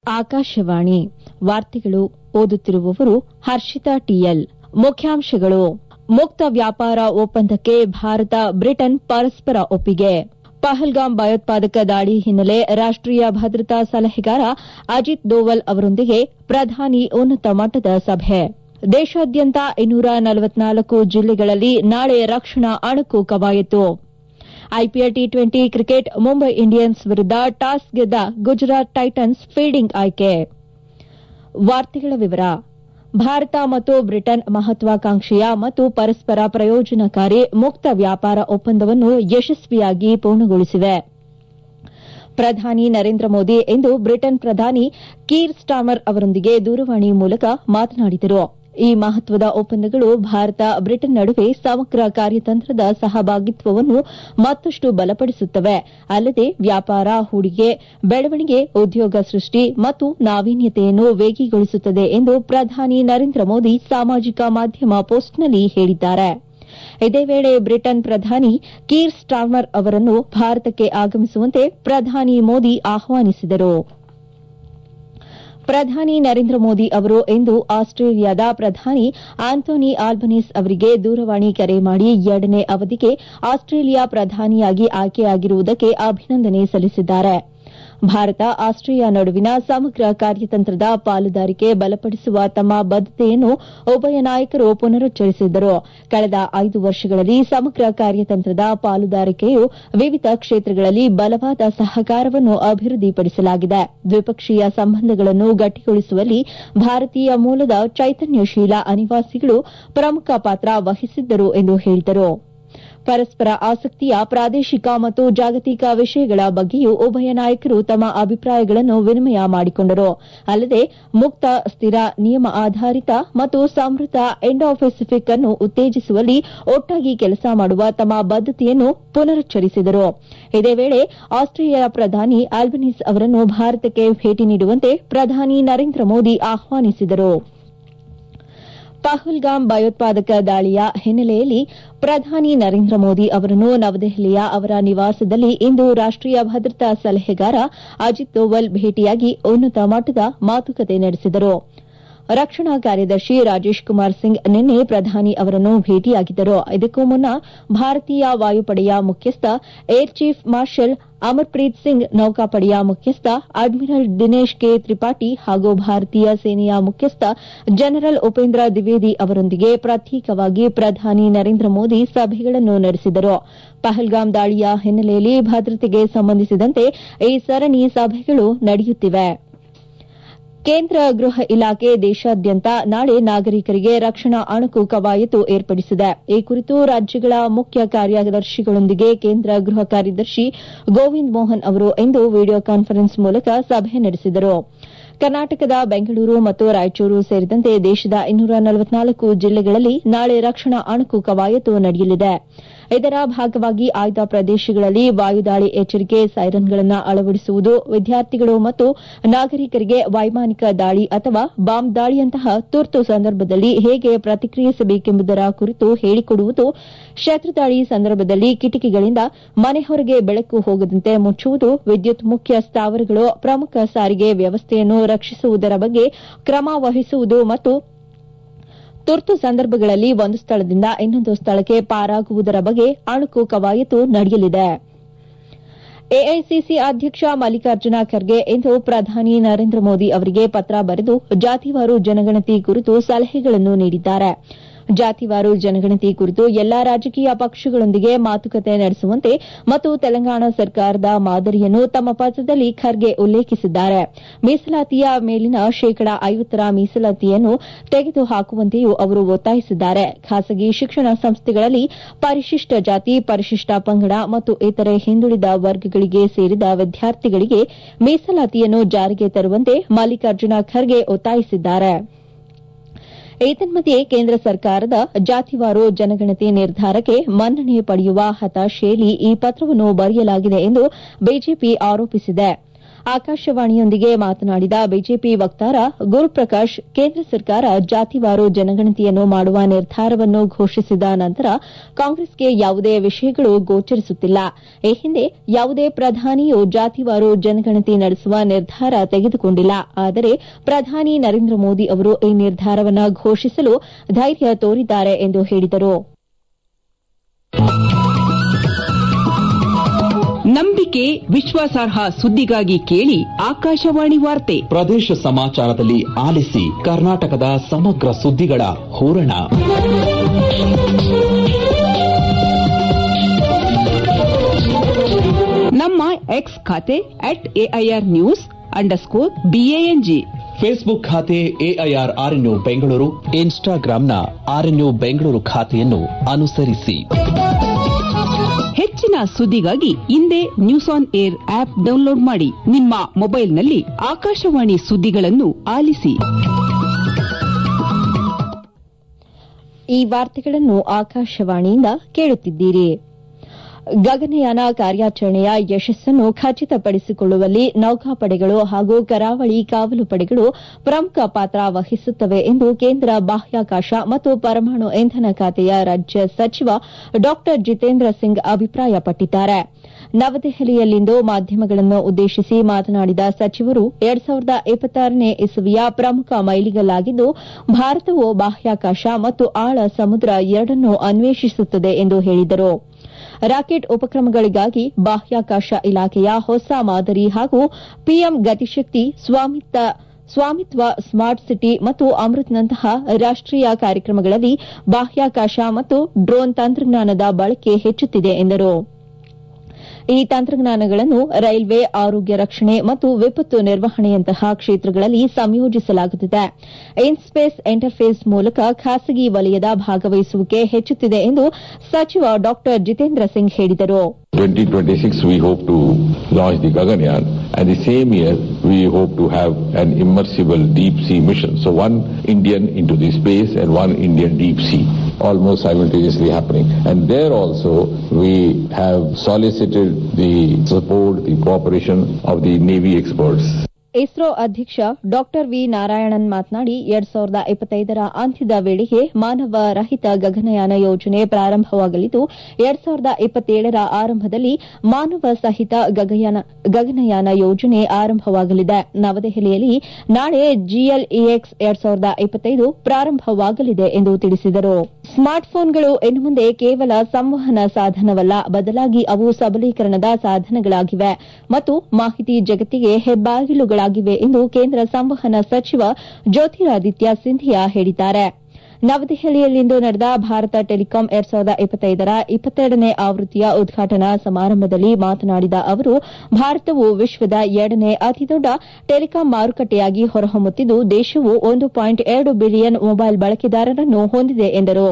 ಆಕಾಶವಾಣಿ ವಾರ್ತೆಗಳು ಓದುತ್ತಿರುವವರು ಹರ್ಷಿತಾ ಟಿಎಲ್ ಮುಖ್ಯಾಂಶಗಳು ಮುಕ್ತ ವ್ಯಾಪಾರ ಒಪ್ಪಂದಕ್ಕೆ ಭಾರತ ಬ್ರಿಟನ್ ಪರಸ್ಪರ ಒಪ್ಪಿಗೆ ಪಹಲ್ಗಾಮ್ ಭಯೋತ್ಪಾದಕ ದಾಳಿ ಹಿನ್ನೆಲೆ ರಾಷ್ಟೀಯ ಭದ್ರತಾ ಸಲಹೆಗಾರ ಅಜಿತ್ ದೋವಲ್ ಅವರೊಂದಿಗೆ ಪ್ರಧಾನಿ ಉನ್ನತ ಮಟ್ಟದ ಸಭೆ ದೇಶಾದ್ಯಂತ ಇನ್ನೂರ ನಲವತ್ನಾಲ್ಕು ಜಿಲ್ಲೆಗಳಲ್ಲಿ ನಾಳೆ ರಕ್ಷಣಾ ಅಣುಕು ಕವಾಯತು IPL T twenty cricket Mumbai Indians ವಿರುದ್ದ ಟಾಸ್ ಗೆದ್ದ ಗುಜರಾತ್ ಟೈಟನ್ಸ್ ಫೀಲ್ಡಿಂಗ್ ಆಯ್ಕೆ ವಾರ್ತೆಗಳ ವಿವರ ಭಾರತ ಮತ್ತು ಬ್ರಿಟನ್ ಮಹತ್ವಾಕಾಂಕ್ಷೆಯ ಮತ್ತು ಪರಸ್ಪರ ಪ್ರಯೋಜನಕಾರಿ ಮುಕ್ತ ವ್ಯಾಪಾರ ಒಪ್ಪಂದವನ್ನು ಯಶಸ್ವಿಯಾಗಿ ಪೂರ್ಣಗೊಳಿಸಿವೆ ಪ್ರಧಾನಿ ನರೇಂದ್ರ ಮೋದಿ ಇಂದು ಬ್ರಿಟನ್ ಪ್ರಧಾನಿ ಕೀರ್ ಸ್ಟಾಮರ್ ಅವರೊಂದಿಗೆ ದೂರವಾಣಿ ಮೂಲಕ ಮಾತನಾಡಿದರು ಈ ಮಹತ್ವದ ಒಪ್ಪಂದಗಳು ಭಾರತ ಬ್ರಿಟನ್ ನಡುವೆ ಸಮಗ್ರ ಕಾರ್ಯತಂತ್ರದ ಸಹಭಾಗಿತ್ವವನ್ನು ಮತ್ತಷ್ಟು ಬಲಪಡಿಸುತ್ತವೆ ಅಲ್ಲದೆ ವ್ಯಾಪಾರ ಹೂಡಿಕೆ ಬೆಳವಣಿಗೆ ಉದ್ಯೋಗ ಸೃಷ್ಟಿ ಮತ್ತು ನಾವೀನ್ಯತೆಯನ್ನು ವೇಗಿಗೊಳಿಸುತ್ತದೆ ಎಂದು ಪ್ರಧಾನಿ ನರೇಂದ್ರ ಮೋದಿ ಸಾಮಾಜಿಕ ಮಾಧ್ಯಮ ಪೋಸ್ಟ್ನಲ್ಲಿ ಹೇಳಿದ್ದಾರೆ ಇದೇ ವೇಳೆ ಬ್ರಿಟನ್ ಪ್ರಧಾನಿ ಕೀರ್ ಸ್ಟಾರ್ಮರ್ ಅವರನ್ನು ಭಾರತಕ್ಕೆ ಆಗಮಿಸುವಂತೆ ಪ್ರಧಾನಿ ಮೋದಿ ಆಹ್ವಾನಿಸಿದರು ಪ್ರಧಾನಿ ನರೇಂದ್ರ ಮೋದಿ ಅವರು ಇಂದು ಆಸ್ಟ್ರೇಲಿಯಾದ ಪ್ರಧಾನಿ ಆಂಥೋನಿ ಆಲ್ಬನೀಸ್ ಅವರಿಗೆ ದೂರವಾಣಿ ಕರೆ ಮಾಡಿ ಎರಡನೇ ಅವಧಿಗೆ ಆಸ್ಟ್ರೇಲಿಯಾ ಪ್ರಧಾನಿಯಾಗಿ ಆಯ್ಕೆಯಾಗಿರುವುದಕ್ಕೆ ಅಭಿನಂದನೆ ಸಲ್ಲಿಸಿದ್ದಾರೆ ಭಾರತ ಆಸ್ಟ್ರೇಲಿಯಾ ನಡುವಿನ ಸಮಗ್ರ ಕಾರ್ಯತಂತ್ರದ ಪಾಲುದಾರಿಕೆ ಬಲಪಡಿಸುವ ತಮ್ಮ ಬದ್ದತೆಯನ್ನು ಉಭಯ ನಾಯಕರು ಪುನರುಚ್ಚರಿಸಿದರು ಕಳೆದ ಐದು ವರ್ಷಗಳಲ್ಲಿ ಸಮಗ್ರ ಕಾರ್ಯತಂತ್ರದ ಪಾಲುದಾರಿಕೆಯು ವಿವಿಧ ಕ್ಷೇತ್ರಗಳಲ್ಲಿ ಬಲವಾದ ಸಹಕಾರವನ್ನು ಅಭಿವೃದ್ಧಿಪಡಿಸಲಾಗಿದೆ ದ್ವಿಪಕ್ಷೀಯ ಸಂಬಂಧಗಳನ್ನು ಗಟ್ಟಿಗೊಳಿಸುವಲ್ಲಿ ಭಾರತೀಯ ಮೂಲದ ಚೈತನ್ಯಶೀಲ ಅನಿವಾಸಿಗಳು ಪ್ರಮುಖ ಪಾತ್ರ ವಹಿಸಿದ್ದರು ಎಂದು ಹೇಳಿದರು ಪರಸ್ಪರ ಆಸಕ್ತಿಯ ಪ್ರಾದೇಶಿಕ ಮತ್ತು ಜಾಗತಿಕ ವಿಷಯಗಳ ಬಗ್ಗೆಯೂ ಉಭಯ ನಾಯಕರು ತಮ್ಮ ಅಭಿಪ್ರಾಯಗಳನ್ನು ವಿನಿಮಯ ಮಾಡಿಕೊಂಡರು ಅಲ್ಲದೆ ಮುಕ್ತ ಸ್ಥಿರ ನಿಯಮ ಆಧಾರಿತ ಮತ್ತು ಸಮೃದ್ಧ ಇಂಡೋ ಪೆಸಿಫಿಕ್ ಅನ್ನು ಉತ್ತೇಜಿಸುವಲ್ಲಿ ಒಟ್ಟಾಗಿ ಕೆಲಸ ಮಾಡುವ ತಮ್ಮ ಬದ್ದತೆಯನ್ನು ಪುನರುಚ್ಚರಿಸಿದರು ಇದೇ ವೇಳೆ ಆಸ್ಟ್ರೇಲಿಯಾ ಪ್ರಧಾನಿ ಆಲ್ಬನೀಸ್ ಅವರನ್ನು ಭಾರತಕ್ಕೆ ಭೇಟಿ ನೀಡುವಂತೆ ಪ್ರಧಾನಿ ನರೇಂದ್ರ ಮೋದಿ ಆಹ್ವಾನಿಸಿದರು ಪಹಲ್ಗಾಮ್ ಭಯೋತ್ಪಾದಕ ದಾಳಿಯ ಹಿನ್ನೆಲೆಯಲ್ಲಿ ಪ್ರಧಾನಿ ನರೇಂದ್ರ ಮೋದಿ ಅವರನ್ನು ನವದೆಹಲಿಯ ಅವರ ನಿವಾಸದಲ್ಲಿ ಇಂದು ರಾಷ್ಟೀಯ ಭದ್ರತಾ ಸಲಹೆಗಾರ ಅಜಿತ್ ದೋವಲ್ ಭೇಟಿಯಾಗಿ ಉನ್ನತ ಮಟ್ಟದ ಮಾತುಕತೆ ನಡೆಸಿದರು ರಕ್ಷಣಾ ಕಾರ್ಯದರ್ಶಿ ರಾಜೇಶ್ ಕುಮಾರ್ ಸಿಂಗ್ ನಿನ್ನೆ ಪ್ರಧಾನಿ ಅವರನ್ನು ಭೇಟಿಯಾಗಿದ್ದರು ಇದಕ್ಕೂ ಮುನ್ನ ಭಾರತೀಯ ವಾಯುಪಡೆಯ ಮುಖ್ಯಸ್ಥ air chief marshal Amarpreet Singh ನೌಕಾಪಡೆಯ ಮುಖ್ಯಸ್ಥ ಅಡ್ಮಿರಲ್ ದಿನೇಶ್ ಕೆ ತ್ರಿಪಾಠಿ ಹಾಗೂ ಭಾರತೀಯ ಸೇನೆಯ ಮುಖ್ಯಸ್ಥ ಜನರಲ್ ಉಪೇಂದ್ರ ದ್ವಿವೇದಿ ಅವರೊಂದಿಗೆ ಪ್ರತ್ಯೇಕವಾಗಿ ಪ್ರಧಾನಿ ನರೇಂದ್ರ ಮೋದಿ ಸಭೆಗಳನ್ನು ನಡೆಸಿದರು ಪಹಲ್ಗಾಮ್ ದಾಳಿಯ ಹಿನ್ನೆಲೆಯಲ್ಲಿ ಭದ್ರತೆಗೆ ಸಂಬಂಧಿಸಿದಂತೆ ಈ ಸರಣಿ ಸಭೆಗಳು ನಡೆಯುತ್ತಿವೆ ಕೇಂದ್ರ ಗೃಹ ಇಲಾಖೆ ದೇಶಾದ್ಯಂತ ನಾಳೆ ನಾಗರಿಕರಿಗೆ ರಕ್ಷಣಾ ಅಣುಕು ಕವಾಯತು ಏರ್ಪಡಿಸಿದೆ ಈ ಕುರಿತು ರಾಜ್ಯಗಳ ಮುಖ್ಯ ಕಾರ್ಯದರ್ಶಿಗಳೊಂದಿಗೆ ಕೇಂದ್ರ ಗೃಹ ಕಾರ್ಯದರ್ಶಿ ಗೋವಿಂದ್ ಮೋಹನ್ ಅವರು ಇಂದು ವಿಡಿಯೋ ಕಾನ್ಫರೆನ್ಸ್ ಮೂಲಕ ಸಭೆ ನಡೆಸಿದರು ಕರ್ನಾಟಕದ ಬೆಂಗಳೂರು ಮತ್ತು ರಾಯಚೂರು ಸೇರಿದಂತೆ ದೇಶದ ಇನ್ನೂರ ನಲವತ್ನಾಲ್ಕು ಜಿಲ್ಲೆಗಳಲ್ಲಿ ನಾಳೆ ರಕ್ಷಣಾ ಅಣುಕು ಕವಾಯತು ನಡೆಯಲಿದೆ ಇದರ ಭಾಗವಾಗಿ ಆಯ್ದ ಪ್ರದೇಶಗಳಲ್ಲಿ ವಾಯುದಾಳಿ ಎಚ್ಚರಿಕೆ ಸೈರನ್ಗಳನ್ನು ಅಳವಡಿಸುವುದು ವಿದ್ಯಾರ್ಥಿಗಳು ಮತ್ತು ನಾಗರಿಕರಿಗೆ ವೈಮಾನಿಕ ದಾಳಿ ಅಥವಾ ಬಾಂಬ್ ದಾಳಿಯಂತಹ ತುರ್ತು ಸಂದರ್ಭದಲ್ಲಿ ಹೇಗೆ ಪ್ರತಿಕ್ರಿಯಿಸಬೇಕೆಂಬುದರ ಕುರಿತು ಹೇಳಿಕೊಡುವುದು ಶತ್ರುದಾಳಿ ಸಂದರ್ಭದಲ್ಲಿ ಕಿಟಕಿಗಳಿಂದ ಮನೆ ಹೊರಗೆ ಬೆಳಕು ಹೋಗದಂತೆ ಮುಚ್ಚುವುದು ವಿದ್ಯುತ್ ಮುಖ್ಯ ಸ್ಥಾವರಗಳು ಪ್ರಮುಖ ಸಾರಿಗೆ ವ್ಯವಸ್ಥೆಯನ್ನು ರಕ್ಷಿಸುವುದರ ಬಗ್ಗೆ ಕ್ರಮ ವಹಿಸುವುದು ಮತ್ತು ತುರ್ತು ಸಂದರ್ಭಗಳಲ್ಲಿ ಒಂದು ಸ್ಥಳದಿಂದ ಇನ್ನೊಂದು ಸ್ಥಳಕ್ಕೆ ಪಾರಾಗುವುದರ ಬಗ್ಗೆ ಅಣುಕು ಕವಾಯತು ನಡೆಯಲಿದೆ ಎಐಸಿಸಿ ಅಧ್ಯಕ್ಷ ಮಲ್ಲಿಕಾರ್ಜುನ ಖರ್ಗೆ ಇಂದು ಪ್ರಧಾನಿ ನರೇಂದ್ರ ಮೋದಿ ಅವರಿಗೆ ಪತ್ರ ಬರೆದು ಜಾತಿವಾರು ಜನಗಣತಿ ಕುರಿತು ಸಲಹೆಗಳನ್ನು ನೀಡಿದ್ದಾರೆ ಜಾತಿವಾರು ಜನಗಣತಿ ಕುರಿತು ಎಲ್ಲಾ ರಾಜಕೀಯ ಪಕ್ಷಗಳೊಂದಿಗೆ ಮಾತುಕತೆ ನಡೆಸುವಂತೆ ಮತ್ತು ತೆಲಂಗಾಣ ಸರ್ಕಾರದ ಮಾದರಿಯನ್ನು ತಮ್ಮ ಪತ್ರದಲ್ಲಿ ಖರ್ಗೆ ಉಲ್ಲೇಖಿಸಿದ್ದಾರೆ ಮೀಸಲಾತಿಯ ಮೇಲಿನ ಶೇಕಡಾ ಐವತ್ತರ ಮೀಸಲಾತಿಯನ್ನು ತೆಗೆದುಹಾಕುವಂತೆಯೂ ಅವರು ಒತ್ತಾಯಿಸಿದ್ದಾರೆ ಖಾಸಗಿ ಶಿಕ್ಷಣ ಸಂಸ್ಥೆಗಳಲ್ಲಿ ಪರಿಶಿಷ್ಟ ಜಾತಿ ಪರಿಶಿಷ್ಟ ಪಂಗಡ ಮತ್ತು ಇತರೆ ಹಿಂದುಳಿದ ವರ್ಗಗಳಿಗೆ ಸೇರಿದ ವಿದ್ಯಾರ್ಥಿಗಳಿಗೆ ಮೀಸಲಾತಿಯನ್ನು ಜಾರಿಗೆ ತರುವಂತೆ ಮಲ್ಲಿಕಾರ್ಜುನ ಖರ್ಗೆ ಒತ್ತಾಯಿಸಿದ್ದಾರೆ ಏತನ್ಮಧ್ಯೆ ಕೇಂದ್ರ ಸರ್ಕಾರದ ಜಾತಿವಾರು ಜನಗಣತಿ ನಿರ್ಧಾರಕ್ಕೆ ಮನ್ನಣೆ ಪಡೆಯುವ ಹತಾಶೆಯಲ್ಲಿ ಈ ಪತ್ರವನ್ನು ಬರೆಯಲಾಗಿದೆ ಎಂದು ಬಿಜೆಪಿ ಆರೋಪಿಸಿದೆ ಆಕಾಶವಾಣಿಯೊಂದಿಗೆ ಮಾತನಾಡಿದ ಬಿಜೆಪಿ ವಕ್ತಾರ ಗುರುಪ್ರಕಾಶ್ ಕೇಂದ್ರ ಸರ್ಕಾರ ಜಾತಿವಾರು ಜನಗಣತಿಯನ್ನು ಮಾಡುವ ನಿರ್ಧಾರವನ್ನು ಘೋಷಿಸಿದ ನಂತರ ಕಾಂಗ್ರೆಸ್ಗೆ ಯಾವುದೇ ವಿಷಯಗಳು ಗೋಚರಿಸುತ್ತಿಲ್ಲ ಈ ಹಿಂದೆ ಯಾವುದೇ ಪ್ರಧಾನಿಯೂ ಜಾತಿವಾರು ಜನಗಣತಿ ನಡೆಸುವ ನಿರ್ಧಾರ ತೆಗೆದುಕೊಂಡಿಲ್ಲ ಆದರೆ ಪ್ರಧಾನಿ ನರೇಂದ್ರ ಮೋದಿ ಅವರು ಈ ನಿರ್ಧಾರವನ್ನು ಘೋಷಿಸಲು ಧೈರ್ಯ ತೋರಿದ್ದಾರೆ ಎಂದು ಹೇಳಿದರು ನಂಬಿಕೆ ವಿಶ್ವಾಸಾರ್ಹ ಸುದ್ದಿಗಾಗಿ ಕೇಳಿ ಆಕಾಶವಾಣಿ ವಾರ್ತೆ ಪ್ರದೇಶ ಸಮಾಚಾರದಲ್ಲಿ ಆಲಿಸಿ ಕರ್ನಾಟಕದ ಸಮಗ್ರ ಸುದ್ದಿಗಳ ಹೂರಣ ನಮ್ಮ ಎಕ್ಸ್ ಖಾತೆ at AIR news underscore BANG Facebook ಖಾತೆ ಎಐಆರ್ ಆರ್ಎನ್ಯು ಬೆಂಗಳೂರು ಇನ್ಸ್ಟಾಗ್ರಾಂನ ಆರ್ಎನ್ಯು ಬೆಂಗಳೂರು ಖಾತೆಯನ್ನು ಅನುಸರಿಸಿ ಹೆಚ್ಚಿನ ಸುದ್ದಿಗಾಗಿ ಹಿಂದೆ news on air app download ಮಾಡಿ ನಿಮ್ಮ ಮೊಬೈಲ್ನಲ್ಲಿ ಆಕಾಶವಾಣಿ ಸುದ್ದಿಗಳನ್ನು ಆಲಿಸಿ ಈ ವಾರ್ತೆಗಳನ್ನು ಆಕಾಶವಾಣಿಯಿಂದ ಕೇಳುತ್ತಿದ್ದೀರಿ ಗಗನಯಾನ ಕಾರ್ಯಾಚರಣೆಯ ಯಶಸ್ಸನ್ನು ಖಚಿತಪಡಿಸಿಕೊಳ್ಳುವಲ್ಲಿ ನೌಕಾಪಡೆಗಳು ಹಾಗೂ ಕರಾವಳಿ ಕಾವಲು ಪಡೆಗಳು ಪ್ರಮುಖ ಪಾತ್ರ ವಹಿಸುತ್ತವೆ ಎಂದು ಕೇಂದ್ರ ಬಾಹ್ಯಾಕಾಶ ಮತ್ತು ಪರಮಾಣು ಇಂಧನ ಖಾತೆಯ ರಾಜ್ಯ ಸಚಿವ ಡಾ ಜಿತೇಂದ್ರ ಸಿಂಗ್ ಅಭಿಪ್ರಾಯಪಟ್ಟಿದ್ದಾರೆ ನವದೆಹಲಿಯಲ್ಲಿಂದು ಮಾಧ್ಯಮಗಳನ್ನು ಉದ್ದೇಶಿಸಿ ಮಾತನಾಡಿದ ಸಚಿವರು ಎರಡ್ ಸಾವಿರದ ಇಪ್ಪತ್ತಾರನೇ ಇಸವಿಯ ಪ್ರಮುಖ ಮೈಲಿಗಲ್ಲಾಗಿದ್ದು ಭಾರತವು ಬಾಹ್ಯಾಕಾಶ ಮತ್ತು ಆಳ ಸಮುದ್ರ ಎರಡನ್ನೂ ಅನ್ವೇಷಿಸುತ್ತದೆ ಎಂದು ಹೇಳಿದರು ರಾಕೆಟ್ ಉಪಕ್ರಮಗಳಿಗಾಗಿ ಬಾಹ್ಯಾಕಾಶ ಇಲಾಖೆಯ ಹೊಸ ಮಾದರಿ ಹಾಗೂ PM Gatishakti Swamitva smart city ಮತ್ತು ಅಮೃತ್ನಂತಹ ರಾಷ್ಟೀಯ ಕಾರ್ಯಕ್ರಮಗಳಲ್ಲಿ ಬಾಹ್ಯಾಕಾಶ ಮತ್ತು ಡ್ರೋನ್ ತಂತ್ರಜ್ಞಾನದ ಬಳಕೆ ಹೆಚ್ಚುತ್ತಿದೆ ಎಂದರು ಈ ತಂತ್ರಜ್ಞಾನಗಳನ್ನು ರೈಲ್ವೆ ಆರೋಗ್ಯ ರಕ್ಷಣೆ ಮತ್ತು ವಿಪತ್ತು ನಿರ್ವಹಣೆಯಂತಹ ಕ್ಷೇತ್ರಗಳಲ್ಲಿ ಸಂಯೋಜಿಸಲಾಗುತ್ತಿದೆ ಇನ್ಸ್ಪೇಸ್ ಇಂಟರ್ಫೇಸ್ ಮೂಲಕ ಖಾಸಗಿ ವಲಯದ ಭಾಗವಹಿಸುವಿಕೆ ಹೆಚ್ಚುತ್ತಿದೆ ಎಂದು ಸಚಿವ ಡಾ ಜಿತೇಂದ್ರ ಸಿಂಗ್ ಹೇಳಿದರು 2026 we hope to launch the Gaganyaan and the same year we hope to have an immersible deep sea mission. So one Indian into the space and one Indian deep sea almost simultaneously happening. And there also we have solicited the support, the cooperation of the Navy experts. ISRO ಅಧ್ಯಕ್ಷ ಡಾ V Narayanan ಮಾತನಾಡಿ ಎರಡ್ ಸಾವಿರದ ಇಪ್ಪತ್ತೈದರ ಅಂತ್ಯದ ವೇಳೆಗೆ ಮಾನವ ರಹಿತ ಗಗನಯಾನ ಯೋಜನೆ ಪ್ರಾರಂಭವಾಗಲಿದ್ದು ಎರಡ್ ಸಾವಿರದ ಇಪ್ಪತ್ತೇಳರ ಆರಂಭದಲ್ಲಿ ಮಾನವ ಸಹಿತ ಗಗನಯಾನ ಯೋಜನೆ ಆರಂಭವಾಗಲಿದೆ ನವದೆಹಲಿಯಲ್ಲಿ ನಾಳೆ ಜಿಎಲ್ಇಎಕ್ಸ್ ಎರಡ್ ಸಾವಿರದ ಇಪ್ಪತ್ತೈದು ಪ್ರಾರಂಭವಾಗಲಿದೆ ಎಂದು ತಿಳಿಸಿದರು ಸ್ಮಾರ್ಟ್ಫೋನ್ಗಳು ಇನ್ನು ಮುಂದೆ ಕೇವಲ ಸಂವಹನ ಸಾಧನವಲ್ಲ ಬದಲಾಗಿ ಅವು ಸಬಲೀಕರಣದ ಸಾಧನಗಳಾಗಿವೆ ಮತ್ತು ಮಾಹಿತಿ ಜಗತ್ತಿಗೆ ಹೆಬ್ಬಾಗಿಲುಗಳಾಗಿವೆ ಎಂದು ಕೇಂದ್ರ ಸಂವಹನ ಸಚಿವ ಜ್ಯೋತಿರಾದಿತ್ಯ ಸಿಂಧಿಯಾ ಹೇಳಿದ್ದಾರೆ ನವದೆಹಲಿಯಲ್ಲಿಂದು ನಡೆದ ಭಾರತ ಟೆಲಿಕಾಂ ಎರಡ್ ಸಾವಿರದ ಇಪ್ಪತ್ತೈದರ ಇಪ್ಪತ್ತೆರಡನೇ ಆವೃತ್ತಿಯ ಉದ್ಘಾಟನಾ ಸಮಾರಂಭದಲ್ಲಿ ಮಾತನಾಡಿದ ಅವರು ಭಾರತವು ವಿಶ್ವದ ಎರಡನೇ ಅತಿದೊಡ್ಡ ಟೆಲಿಕಾಂ ಮಾರುಕಟ್ಟೆಯಾಗಿ ಹೊರಹೊಮ್ಮುತ್ತಿದ್ದು ದೇಶವು ಒಂದು ಪಾಯಿಂಟ್ ಎರಡು ಬಿಲಿಯನ್ ಮೊಬೈಲ್ ಬಳಕೆದಾರರನ್ನು ಹೊಂದಿದೆ ಎಂದರು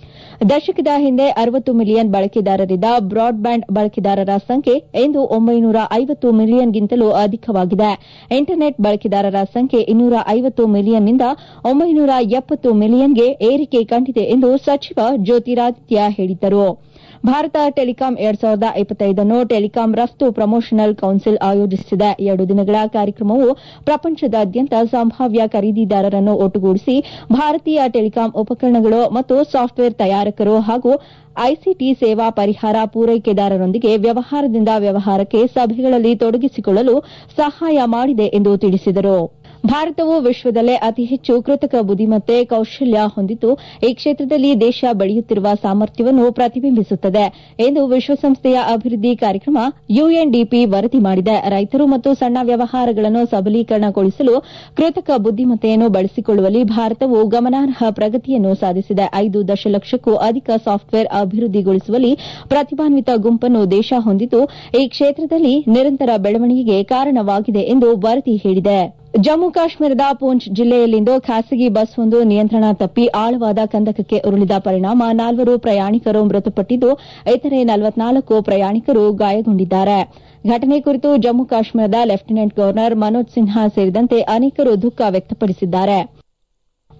ದಶಕದ ಹಿಂದೆ ಅರವತ್ತು ಮಿಲಿಯನ್ ಬಳಕೆದಾರರಿದ್ದ ಬ್ರಾಡ್ಬ್ಯಾಂಡ್ ಬಳಕೆದಾರರ ಸಂಖ್ಯೆ ಇಂದು ಒಂಬೈನೂರ ಐವತ್ತು ಮಿಲಿಯನ್ಗಿಂತಲೂ ಅಧಿಕವಾಗಿದೆ ಇಂಟರ್ನೆಟ್ ಬಳಕೆದಾರರ ಸಂಖ್ಯೆ ಇನ್ನೂರ ಐವತ್ತು ಮಿಲಿಯನ್ನಿಂದ ಒಂಬೈನೂರ ಎಪ್ಪತ್ತು ಮಿಲಿಯನ್ಗೆ ಏರಿಕೆ ಕಂಡಿದೆ ಎಂದು ಸಚಿವ ಜ್ಯೋತಿರಾದಿತ್ಯ ಹೇಳಿದ್ದರು ಭಾರತ ಟೆಲಿಕಾಂ ಎರಡ್ ಸಾವಿರದ ಇಪ್ಪತ್ತೈದನ್ನು ಟೆಲಿಕಾಂ ರಫ್ತು ಪ್ರಮೋಷನಲ್ ಕೌನ್ಸಿಲ್ ಆಯೋಜಿಸಿದೆ ಎರಡು ದಿನಗಳ ಕಾರ್ಯಕ್ರಮವು ಪ್ರಪಂಚದಾದ್ಯಂತ ಸಂಭಾವ್ಯ ಖರೀದಿದಾರರನ್ನು ಒಟ್ಟುಗೂಡಿಸಿ ಭಾರತೀಯ ಟೆಲಿಕಾಂ ಉಪಕರಣಗಳು ಮತ್ತು ಸಾಫ್ಟ್ವೇರ್ ತಯಾರಕರು ಹಾಗೂ ಐಸಿಟಿ ಸೇವಾ ಪರಿಹಾರ ಪೂರೈಕೆದಾರರೊಂದಿಗೆ ವ್ಯವಹಾರದಿಂದ ವ್ಯವಹಾರಕ್ಕೆ ಸಭೆಗಳಲ್ಲಿ ತೊಡಗಿಸಿಕೊಳ್ಳಲು ಸಹಾಯ ಮಾಡಿದೆ ಎಂದು ತಿಳಿಸಿದರು ಭಾರತವು ವಿಶ್ವದಲ್ಲೇ ಅತಿ ಹೆಚ್ಚು ಕೃತಕ ಬುದ್ದಿಮತ್ತೆ ಕೌಶಲ್ಯ ಹೊಂದಿದ್ದು ಈ ಕ್ಷೇತ್ರದಲ್ಲಿ ದೇಶ ಬೆಳೆಯುತ್ತಿರುವ ಸಾಮರ್ಥ್ಯವನ್ನು ಪ್ರತಿಬಿಂಬಿಸುತ್ತದೆ ಎಂದು ವಿಶ್ವಸಂಸ್ಥೆಯ ಅಭಿವೃದ್ಧಿ ಕಾರ್ಯಕ್ರಮ ಯುಎನ್ಡಿಪಿ ವರದಿ ಮಾಡಿದೆ ರೈತರು ಮತ್ತು ಸಣ್ಣ ವ್ಯವಹಾರಗಳನ್ನು ಸಬಲೀಕರಣಗೊಳಿಸಲು ಕೃತಕ ಬುದ್ದಿಮತ್ತೆಯನ್ನು ಬಳಸಿಕೊಳ್ಳುವಲ್ಲಿ ಭಾರತವು ಗಮನಾರ್ಹ ಪ್ರಗತಿಯನ್ನು ಸಾಧಿಸಿದೆ ಐದು ದಶಲಕ್ಷಕ್ಕೂ ಅಧಿಕ ಸಾಫ್ಟ್ವೇರ್ ಅಭಿವೃದ್ಧಿಗೊಳಿಸುವಲ್ಲಿ ಪ್ರತಿಭಾನ್ವಿತ ಗುಂಪನ್ನು ದೇಶ ಹೊಂದಿದ್ದು ಈ ಕ್ಷೇತ್ರದಲ್ಲಿ ನಿರಂತರ ಬೆಳವಣಿಗೆಗೆ ಕಾರಣವಾಗಿದೆ ಎಂದು ವರದಿ ಹೇಳಿದೆ ಜಮ್ಮು ಕಾಶ್ಮೀರದ ಪೂಂಚ್ ಜಿಲ್ಲೆಯಲ್ಲಿಂದು ಖಾಸಗಿ ಬಸ್ ಒಂದು ನಿಯಂತ್ರಣ ತಪ್ಪಿ ಆಳವಾದ ಕಂದಕಕ್ಕೆ ಉರುಳಿದ ಪರಿಣಾಮ ನಾಲ್ವರು ಪ್ರಯಾಣಿಕರು ಮೃತಪಟ್ಟಿದ್ದು ಇತರೆ ನಲವತ್ನಾಲ್ಕು ಪ್ರಯಾಣಿಕರು ಗಾಯಗೊಂಡಿದ್ದಾರೆ ಘಟನೆ ಕುರಿತು ಜಮ್ಮು ಕಾಶ್ಮೀರದ ಲೆಫ್ಟಿನೆಂಟ್ ಗವರ್ನರ್ ಮನೋಜ್ ಸಿನ್ಹಾ ಸೇರಿದಂತೆ ಅನೇಕರು ದುಃಖ ವ್ಯಕ್ತಪಡಿಸಿದ್ದಾರೆ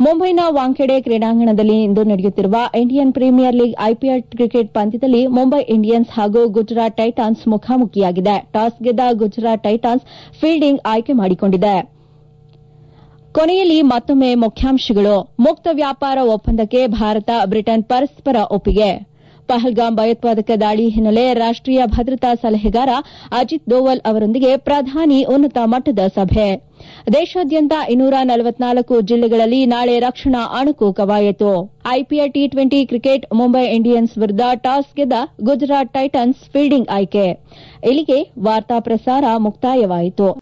ಮುಂಬೈನ ವಾಂಖೆಡೆ ಕ್ರೀಡಾಂಗಣದಲ್ಲಿ ಇಂದು ನಡೆಯುತ್ತಿರುವ Indian premier league IPL cricket ಪಂದ್ಯದಲ್ಲಿ ಮುಂಬೈ ಇಂಡಿಯನ್ಸ್ ಹಾಗೂ ಗುಜರಾತ್ ಟೈಟಾನ್ಸ್ ಮುಖಾಮುಖಿಯಾಗಿದೆ ಟಾಸ್ ಗೆದ್ದ ಗುಜರಾತ್ ಟೈಟಾನ್ಸ್ ಫೀಲ್ಡಿಂಗ್ ಆಯ್ಕೆ ಮಾಡಿಕೊಂಡಿದೆ ಕೊನೆಯಲ್ಲಿ ಮತ್ತೊಮ್ಮೆ ಮುಖ್ಯಾಂಶಗಳು ಮುಕ್ತ ವ್ಯಾಪಾರ ಒಪ್ಪಂದಕ್ಕೆ ಭಾರತ ಬ್ರಿಟನ್ ಪರಸ್ಪರ ಒಪ್ಪಿಗೆ ಪಹಲ್ಗಾಮ್ ಭಯೋತ್ಪಾದಕ ದಾಳಿ ಹಿನ್ನೆಲೆ ರಾಷ್ಟೀಯ ಭದ್ರತಾ ಸಲಹೆಗಾರ ಅಜಿತ್ ದೋವಲ್ ಅವರೊಂದಿಗೆ ಪ್ರಧಾನಿ ಉನ್ನತ ಮಟ್ಟದ ಸಭೆ ದೇಶಾದ್ಯಂತ ಇನ್ನೂರ ನಲವತ್ನಾಲ್ಕು ಜಿಲ್ಲೆಗಳಲ್ಲಿ ನಾಳೆ ರಕ್ಷಣಾ ಅಣುಕು ಕವಾಯತು IPL T twenty cricket Mumbai Indians ವಿರುದ್ದ ಟಾಸ್ ಗೆದ್ದ ಗುಜರಾತ್ ಟೈಟನ್ಸ್ ಫೀಲ್ಡಿಂಗ್ ಆಯ್ಕೆ ಇಲ್ಲಿಗೆ ವಾರ್ತಾ ಪ್ರಸಾರ ಮುಕ್ತಾಯವಾಯಿತು